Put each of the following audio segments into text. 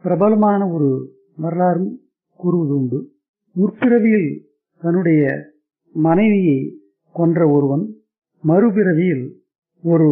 பிரபலமான ஒரு வரலாறும் கூறுவது உண்டு முற்பிறவியில் தன்னுடைய மனைவியை கொன்ற ஒருவன் மறுபிறவியில் ஒரு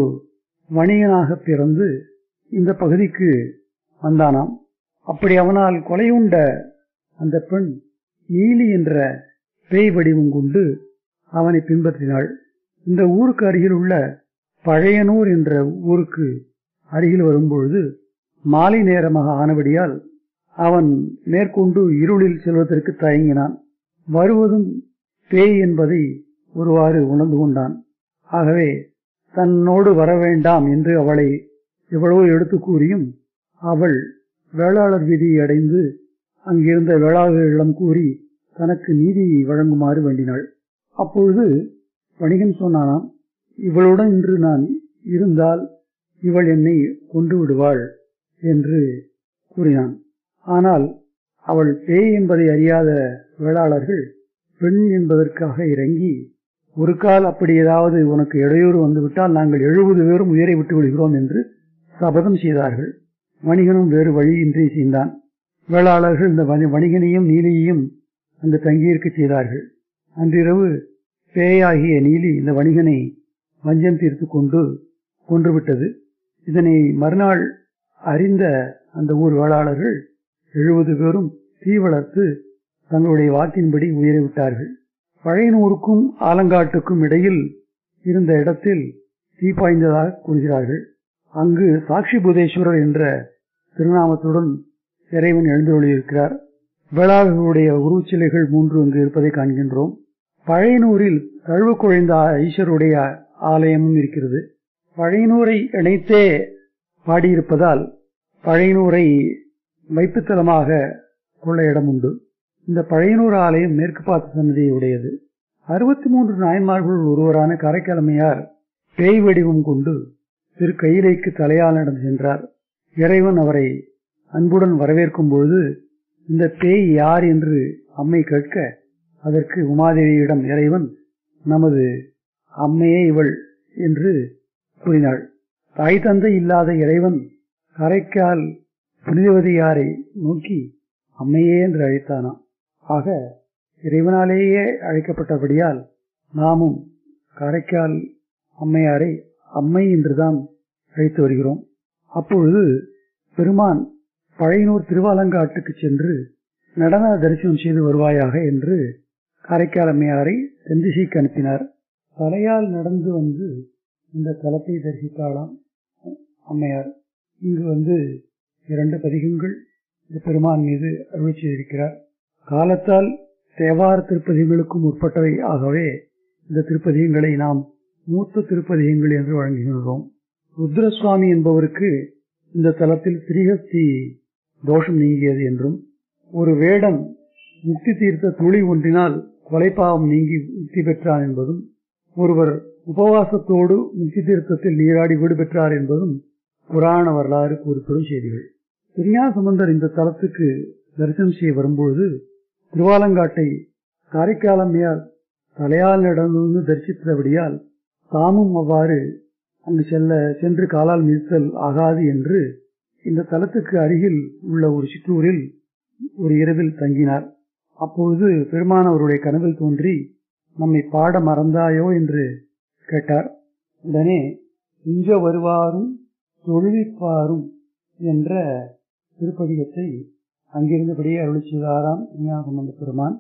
வணிகனாக பிறந்து இந்த பகுதிக்கு வந்தானாம் அப்படி அவனால் கொலையுண்ட அந்த பெண் நீலி என்ற பேய் வடிவம் கொண்டு அவனை பின்பற்றினாள் இந்த ஊருக்கு அருகில் உள்ள பழையனூர் என்ற ஊருக்கு அருகில் வரும்பொழுது மாலை நேரமாக ஆனபடியால் அவன் மேற்கொண்டு இருளில் செல்வதற்கு தயங்கினான் வருவதும் பேய் என்பதை ஒருவாறு உணர்ந்து கொண்டான் ஆகவே தன்னோடு வர வேண்டாம் என்று அவளை எவ்வளவோ எடுத்து கூறியும் அவள் வேளாளர் வீதியை அடைந்து அங்கிருந்த வேளாளர்களிடம் கூறி தனக்கு நீதியை வழங்குமாறு வேண்டினாள் அப்பொழுது வணிகன் சொன்னானாம் இவளுடன் இன்று நான் இருந்தால் இவள் என்னை கொண்டு விடுவாள் என்று கூறினான் ஆனால் அவள் பேய் என்பதை அறியாத வேளாளர்கள் பெண் என்பதற்காக இறங்கி ஒரு கால் அப்படி ஏதாவது உனக்கு இடையூறு வந்துவிட்டால் நாங்கள் எழுபது பேரும் உயிரை விட்டு விடுகிறோம் என்று சபதம் செய்தார்கள் வணிகனும் வேறு வழியின்றி செய்தான் வேளாளர்கள் இந்த வணிகனையும் நீலியையும் அங்கு தங்கியிருக்க செய்தார்கள் அன்றிரவு பேயாகிய நீலி இந்த வணிகனை வஞ்சம் தீர்த்து கொண்டு கொன்றுவிட்டது இதனை மறுநாள் அறிந்த அந்த ஊர் வேளாளர்கள் எழுபது பேரும் தீ வளர்த்து தங்களுடைய வாக்கின்படி உயிரை விட்டார்கள் பழையனூருக்கும் ஆலங்காட்டுக்கும் இடையில் இருந்த இடத்தில் தீ பாய்ந்ததாக கூறுகிறார்கள் அங்கு சாட்சி புதேஸ்வரர் என்ற திருநாமத்துடன் இறைவன் எழுந்தருளியிருக்கிறார் வேளாளர்களுடைய உருவச்சிலைகள் மூன்று அங்கு இருப்பதை காண்கின்றோம் பழையனூரில் தழுவு குழைந்த ஈஸ்வருடைய ஆலயமும் இருக்கிறது பழையனூரை இணைத்தே பாடியிருப்பதால் பழையனூரை வைப்புத்தலமாக கொள்ள இடம் உண்டு இந்த பழையனூர் ஆலயம் மேற்கு பார்த்த சன்னதியை உடையது அறுபத்தி மூன்று நாயன்மார்கள் ஒருவரான காரைக்கிழமையார் பேய் வடிவம் கொண்டு திரு கையிலைக்கு தலையால் நடந்து சென்றார் இறைவன் அவரை அன்புடன் வரவேற்கும் பொழுது இந்த பேய் யார் என்று அம்மை கேட்க அதற்கு உமாதேவியிடம் இறைவன் நமது அம்மையே இவள் என்று கூறினாள் தாய் தந்தை இல்லாத இறைவன் கரைக்கால் புனிதவதியாரை நோக்கி அம்மையே என்று அழைத்தானாம் ஆக இறைவனாலேயே அழைக்கப்பட்டபடியால் நாமும் காரைக்கால் அம்மையாரை அம்மை என்றுதான் அழைத்து வருகிறோம் அப்பொழுது பெருமான் பழையனூர் திருவாலங்காட்டுக்கு சென்று நடன தரிசனம் செய்து வருவாயாக என்று காரைக்கால் அம்மையாரை தென்திசைக்கு அனுப்பினார் தலையால் நடந்து வந்து இந்த தலத்தை தரிசித்தாளாம் அம்மையார் இங்கு வந்து இரண்டு பதிகங்கள் இந்த பெருமான் மீது அருள் செய்திருக்கிறார் காலத்தால் தேவார திருப்பதிகளுக்கும் உட்பட்டவை ஆகவே இந்த திருப்பதிகங்களை நாம் மூத்த திருப்பதிகங்கள் என்று வழங்குகின்றோம் ருத்ரசுவாமி என்பவருக்கு இந்த தலத்தில் திரிகஸ்தி தோஷம் நீங்கியது என்றும் ஒரு வேடம் முக்தி தீர்த்த துளி ஒன்றினால் கொலைப்பாவம் நீங்கி முக்தி பெற்றான் என்பதும் ஒருவர் உபவாசத்தோடு முக்தி தீர்த்தத்தில் நீராடி வீடு பெற்றார் என்பதும் புராண வரலாறு கூறப்படும் செய்திகள் திருஞாசம்பந்தர் இந்த தலத்துக்கு தரிசனம் செய்ய வரும்பொழுது திருவாலங்காட்டை காரைக்காலம்மையால் தலையால் நடந்து தரிசித்தபடியால் தாமும் அவ்வாறு அங்கு செல்ல சென்று காலால் மிதித்தல் ஆகாது என்று இந்த தலத்துக்கு அருகில் உள்ள ஒரு சிற்றூரில் ஒரு இரவில் தங்கினார் அப்பொழுது பெருமான் அவருடைய கனவில் தோன்றி நம்மை பாட மறந்தாயோ என்று கேட்டார் உடனே இங்க வருவாரும் தொழுவிப்பாரும் என்ற திருப்பதிகத்தை அங்கிருந்தபடியே அருளி செய்தாராம் விஞ்ஞானசம்பந்த பெருமான்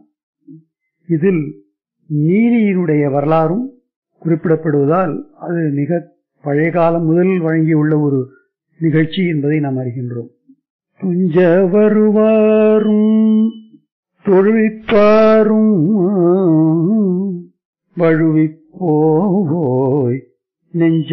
இதில் நீலியினுடைய வரலாறும் குறிப்பிடப்படுவதால் அது மிக பழைய காலம் முதல் வழங்கியுள்ள ஒரு நிகழ்ச்சி என்பதை நாம் அறிகின்றோம் துஞ்ச வருவாரும் தொழுவிப்பாரும் வழுவிப்போய் நெஞ்ச